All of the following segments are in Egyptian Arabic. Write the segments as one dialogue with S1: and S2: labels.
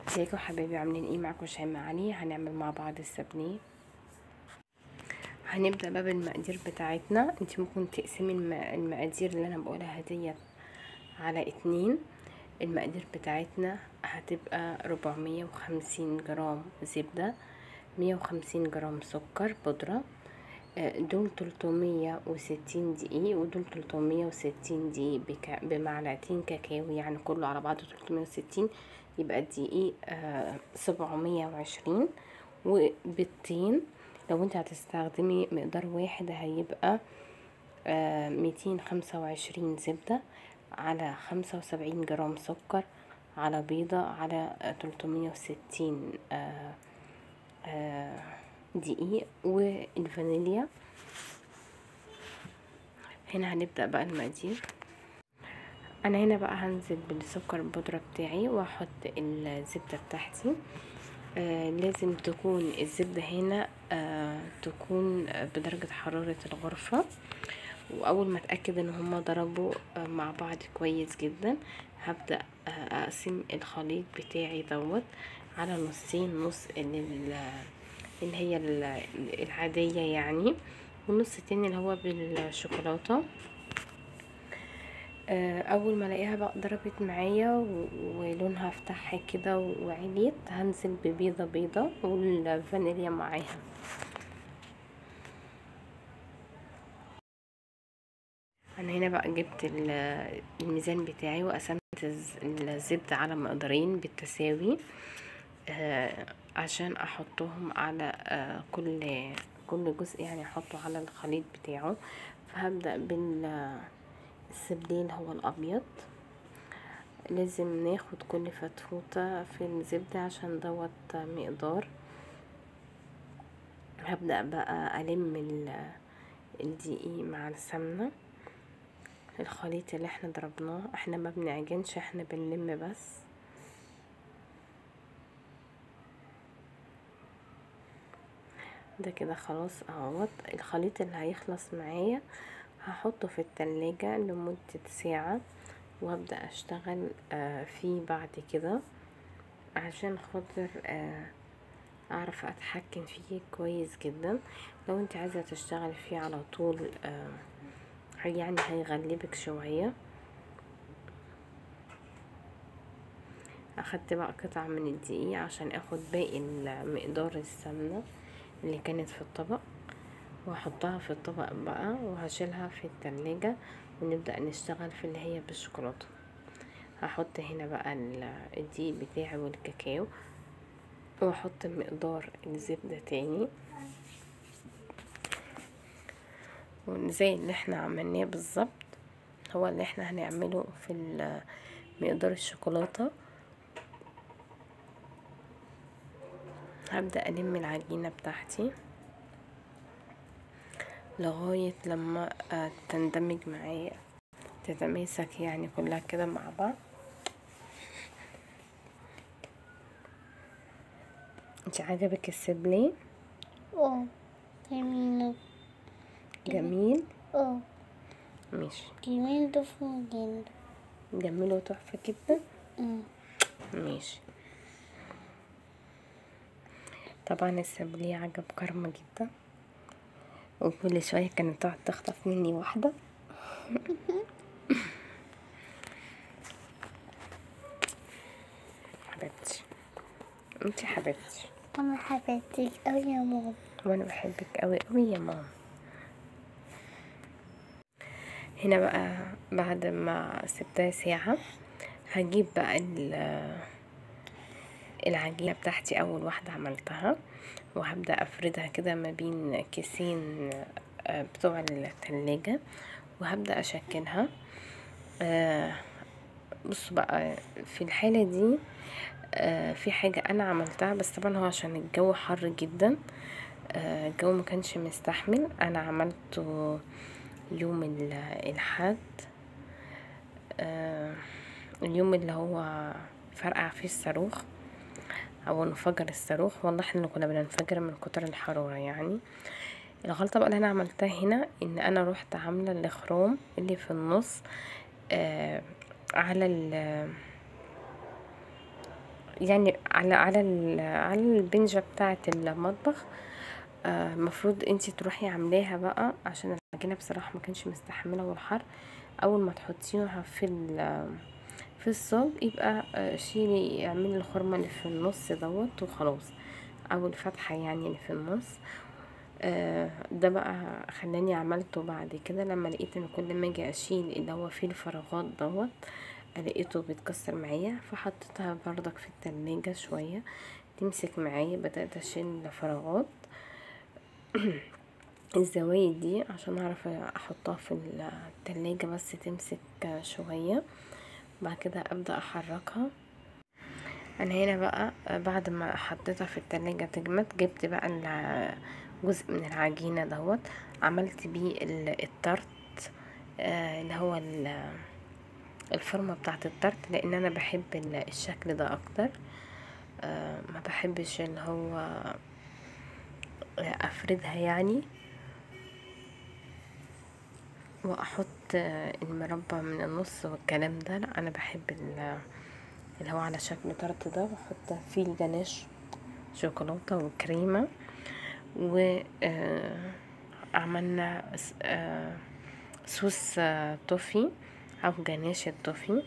S1: ازيكم حبايبي عاملين ايه معاكم شيماء علي هنعمل مع بعض السبنيه هنبدا بقى بالمقادير بتاعتنا انت ممكن تقسمي الم- المقادير اللي انا بقولها ديت على اتنين المقادير بتاعتنا هتبقى ربعمية وخمسين جرام زبدة مية وخمسين جرام سكر بودرة آه، دول تلتمية وستين دقيق ودول تلتمية وستين دقيق بك- بمعلقتين كاكاو يعني كله على بعضه تلتمية وستين يبقى الدقيق سبعمية وعشرين وبيضتين لو انت هتستخدمي مقدار واحد هيبقى ميتين خمسة وعشرين زبدة على خمسة وسبعين جرام سكر على بيضة على تلتمية وستين دقيق والفانيليا هنا هنبدأ بقى المقادير انا هنا بقى هنزل بالسكر البودرة بتاعي واحط الزبدة بتاعتي آه لازم تكون الزبدة هنا آه تكون بدرجة حرارة الغرفة واول ما اتاكد ان هما ضربوا آه مع بعض كويس جدا هبدا آه اقسم الخليط بتاعي دوت على نصين نص اللي, اللي هي العاديه يعني والنص التاني اللي هو بالشوكولاته اول ما الاقيها بقى ضربت معايا ولونها فتح كده وعليت هنزل ببيضه بيضه والفانيليا معاها انا هنا بقى جبت الميزان بتاعي وقسمت الزبدة على مقدارين بالتساوي آه عشان احطهم على آه كل كل جزء يعني احطه على الخليط بتاعه فهبدأ بالسبلين هو الابيض لازم ناخد كل فتفوتة في الزبدة عشان دوت مقدار هبدأ بقى ألم الدقيق مع السمنة الخليط اللي احنا ضربناه احنا ما بنعجنش احنا بنلم بس ده كده خلاص اهوت الخليط اللي هيخلص معايا هحطه في التلاجة لمدة ساعة وابدأ اشتغل آه فيه بعد كده عشان خاطر آه اعرف اتحكم فيه كويس جدا لو انت عايزة تشتغل فيه على طول آه يعني هيغلبك شوية اخدت بقى قطعة من الدقيق عشان اخد باقي مقدار السمنة اللي كانت في الطبق واحطها في الطبق بقى وهشيلها في التلاجة ونبدأ نشتغل في اللي هي بالشوكولاتة هحط هنا بقى الدقيق بتاعي والكاكاو واحط مقدار الزبدة تاني زي اللي احنا عملناه بالظبط هو اللي احنا هنعمله في مقدار الشوكولاتة هبدأ ألم العجينة بتاعتي لغاية لما تندمج معايا تتماسك يعني كلها كده مع بعض انت عجبك السبليه
S2: اه جميل
S1: جميل
S2: اه
S1: ماشي
S2: جميل ده فوقين
S1: جميل وتحفة جدا
S2: اه
S1: ماشي طبعا السبلية عجب كرمة جدا وكل شوية كانت تقعد تخطف مني واحدة حبيبتي انتي حبيبتي
S2: انا حبيبتك اوي يا ماما
S1: وانا بحبك قوي قوي يا ماما هنا بقى بعد ما سبتها ساعة هجيب بقى العجينة بتاعتي اول واحدة عملتها وهبدأ افردها كده ما بين كيسين بتوع التلاجة وهبدأ اشكلها بصوا بقى في الحالة دي في حاجة انا عملتها بس طبعا هو عشان الجو حر جدا الجو ما كانش مستحمل انا عملته يوم الحد اليوم اللي هو فرقع فيه الصاروخ او انفجر الصاروخ والله احنا كنا بننفجر من كتر الحرارة يعني الغلطة بقى اللي انا عملتها هنا ان انا روحت عاملة الخروم اللي في النص آه على يعني على على ال- على البنجة بتاعة المطبخ آه، المفروض انتي تروحي عاملاها بقى عشان العجينة بصراحة ما كانش مستحملة والحر اول ما تحطيها في ال- في الصاج يبقى آه، شيلي اعملي الخرمة اللي في النص دوت وخلاص او الفتحة يعني اللي في النص آه، ده بقى خلاني عملته بعد كده لما لقيت ان كل ما اجي اشيل اللي هو فيه الفراغات دوت لقيته بيتكسر معايا فحطيتها بردك في التلاجة شوية تمسك معايا بدأت اشيل الفراغات الزوايد دي عشان اعرف احطها في التلاجة بس تمسك شوية بعد كده ابدأ احركها انا هنا بقى بعد ما حطيتها في التلاجة تجمد جبت بقى الع- جزء من العجينة دوت عملت بيه ال- التارت آه، اللي هو ال- الفورمة بتاعت التارت لان انا بحب ال- الشكل ده اكتر آه، ما بحبش اللي هو افردها يعني واحط آه، المربى من النص والكلام ده لا انا بحب ال- اللي هو على شكل تارت ده واحط فيه الجناش شوكولاتة وكريمة و آه، عملنا س- آه، صوص آه، توفي او جناش التوفي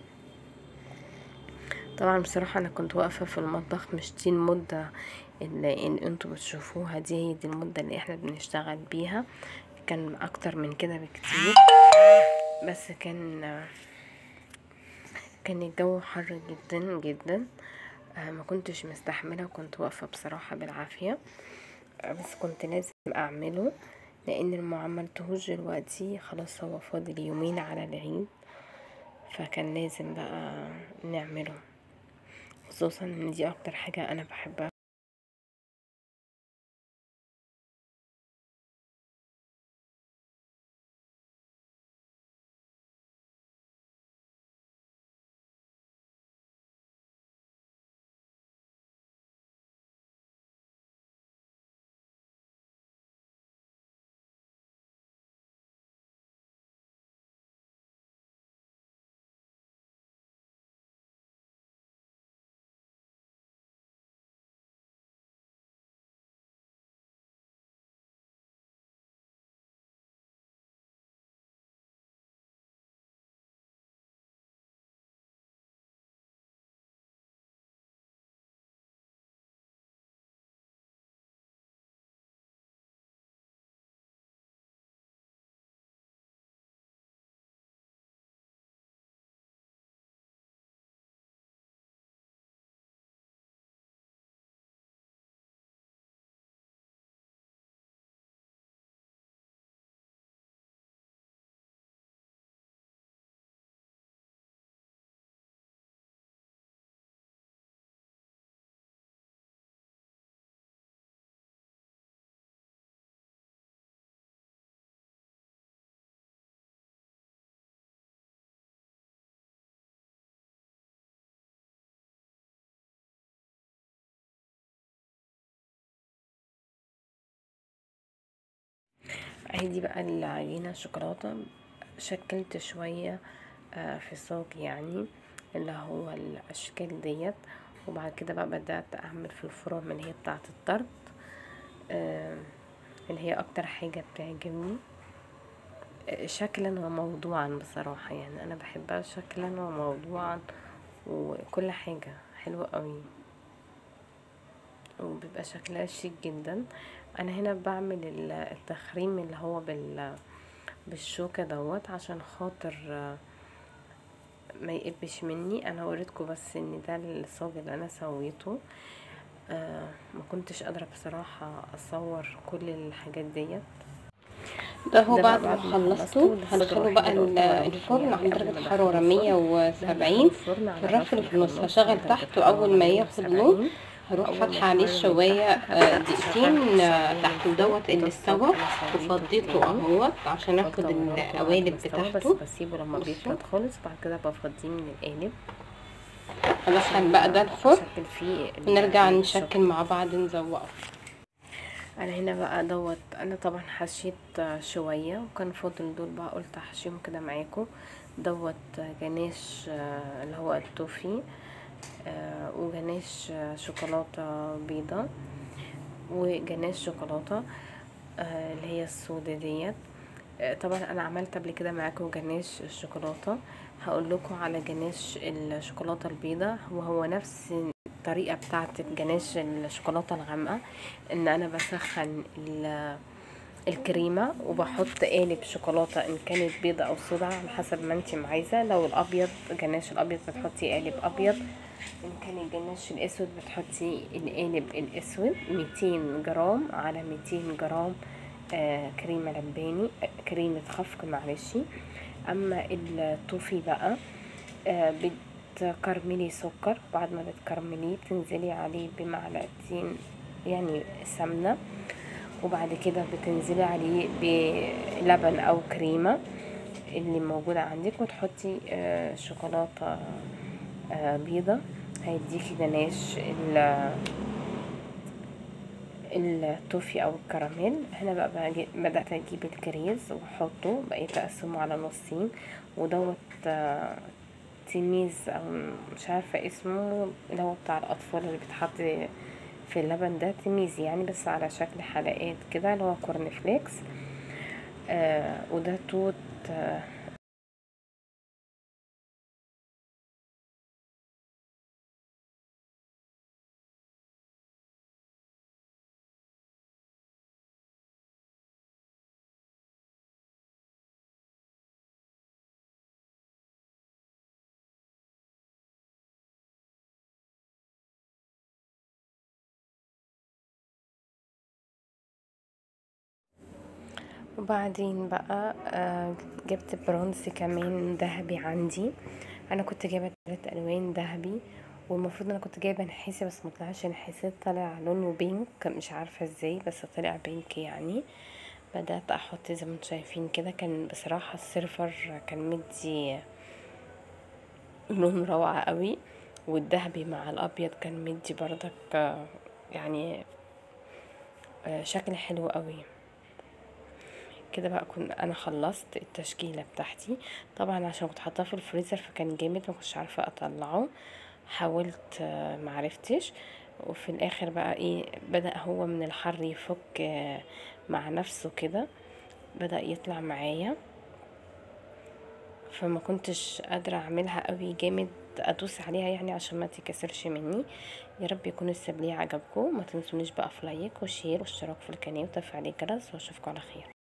S1: طبعا بصراحة انا كنت واقفة في المطبخ مش دي المدة اللي اللي انتوا بتشوفوها دي هي دي المدة اللي احنا بنشتغل بيها كان اكتر من كده بكتير بس كان كان الجو حر جدا جدا آه، ما كنتش مستحملة وكنت واقفة بصراحة بالعافية آه، بس كنت لازم اعمله لان ما عملتهوش دلوقتي خلاص هو فاضل يومين على العيد فكان لازم بقى نعمله خصوصا ان دي اكتر حاجة انا بحبها اهي دي بقى العجينة الشوكولاتة شكلت شوية آه، في صاج يعني اللي هو الاشكال ديت وبعد كده بقى بدأت اعمل في الفرن اللي هي بتاعة الطرد آه، اللي هي اكتر حاجة بتعجبني آه، شكلا وموضوعا بصراحة يعني انا بحبها شكلا وموضوعا وكل حاجة حلوة قوي وبيبقى شكلها شيك جدا انا هنا بعمل ال- التخريم اللي هو بال بالشوكة دوت عشان خاطر آه، ما يقبش مني انا وريتكم بس ان ده الصاج اللي انا سويته آه ما كنتش قادرة بصراحة اصور كل الحاجات ديت
S3: ده هو
S1: ده
S3: بعد
S1: بقى
S3: ما
S1: بعد ما
S3: خلصته
S1: خلصته
S3: هدخله بقى
S1: الصدر
S3: ال-
S1: الوحيدة
S3: الفرن
S1: اللي
S3: عند
S1: قبل ما
S3: درجة
S1: أدخله
S3: حرارة
S1: الفرن.
S3: مية وسبعين
S1: الفرن على
S3: في الرف اللي في النص
S1: النص
S3: هشغل
S1: درجة
S3: تحته
S1: حرارة
S3: أول ما ياخد
S1: 170.
S3: لون هروح
S1: أول ما
S3: فاتحة عليه
S1: الفرن
S3: الشواية
S1: يفتح،
S3: آه،
S1: هبدأ
S3: دقيقتين
S1: أشغل
S3: آه،
S1: الشواية
S3: تحت
S1: من
S3: دوت
S1: فوق.
S3: اللي
S1: ده
S3: استوى
S1: الصاج أنا سويته
S3: وفضيته
S1: تاني.
S3: اهوت عشان اخد
S1: قلت أوريكم بعد
S3: القوالب
S1: ما استوى،
S3: بتاعته
S1: بس بسيبه لما
S3: بصوا.
S1: بيبرد خالص بعد كده بفضيه من القالب
S3: هدخل بقى ده الفرن
S1: أشكل فيه ال-
S3: ونرجع
S1: الشوكولاتة.
S3: نشكل مع بعض نزوقه
S1: انا هنا بقى دوت انا طبعا حشيت شويه وكان فاضل دول بقى قلت احشيهم كده معاكم دوت جناش آه، اللي هو التوفي آه وجناش آه، شوكولاتة بيضة وجناش شوكولاتة آه اللي هي السودا ديت آه، طبعا انا عملت قبل كده معاكم جناش الشوكولاتة هقول لكم على جناش الشوكولاتة البيضة وهو نفس الطريقة بتاعة جناش الشوكولاتة الغامقة ان انا بسخن ال- الكريمة وبحط قالب شوكولاتة ان كانت بيضة او سودا على حسب ما انت عايزة لو الابيض جناش الابيض بتحطي قالب ابيض ان كان الجناش الاسود بتحطي القالب الاسود 200 جرام على 200 جرام آه كريمة لباني آه، كريمة خفق معلش اما الطوفي بقى آه بتكرملي سكر بعد ما بتكرمليه بتنزلي عليه بمعلقتين يعني سمنة وبعد كده بتنزلي عليه بلبن او كريمة اللي موجودة عندك وتحطي آه شوكولاتة آه بيضة هيديكي جناش ال- التوفي او الكراميل هنا بقى باجي- بدأت اجيب الكريز واحطه بقيت اقسمه على نصين ودوت آه، تيميز او مش عارفة اسمه اللي هو بتاع الاطفال اللي بيتحط في اللبن ده تيميز يعني بس على شكل حلقات كده اللي هو كورن فليكس آه وده توت آه وبعدين بقى آه، جبت برونز كمان ذهبي عندي انا كنت جايبه ثلاث الوان ذهبي والمفروض انا كنت جايبه نحاسي بس مطلعش نحاسي طلع لونه بينك مش عارفه ازاي بس طلع بينك يعني بدات احط زي ما انتم شايفين كده كان بصراحه السيرفر كان مدي لون روعه قوي والذهبي مع الابيض كان مدي بردك آه، يعني آه، شكل حلو قوي كده بقى كنت انا خلصت التشكيله بتاعتي طبعا عشان كنت حاطاه في الفريزر فكان جامد ما كنتش عارفه اطلعه حاولت آه، معرفتش وفي الاخر بقى ايه بدا هو من الحر يفك آه، مع نفسه كده بدا يطلع معايا فما كنتش قادره اعملها قوي جامد ادوس عليها يعني عشان ما تكسرش مني يا رب يكون السبليه عجبكم ما تنسونيش بقى في لايك وشير واشتراك في القناه وتفعيل الجرس واشوفكم على خير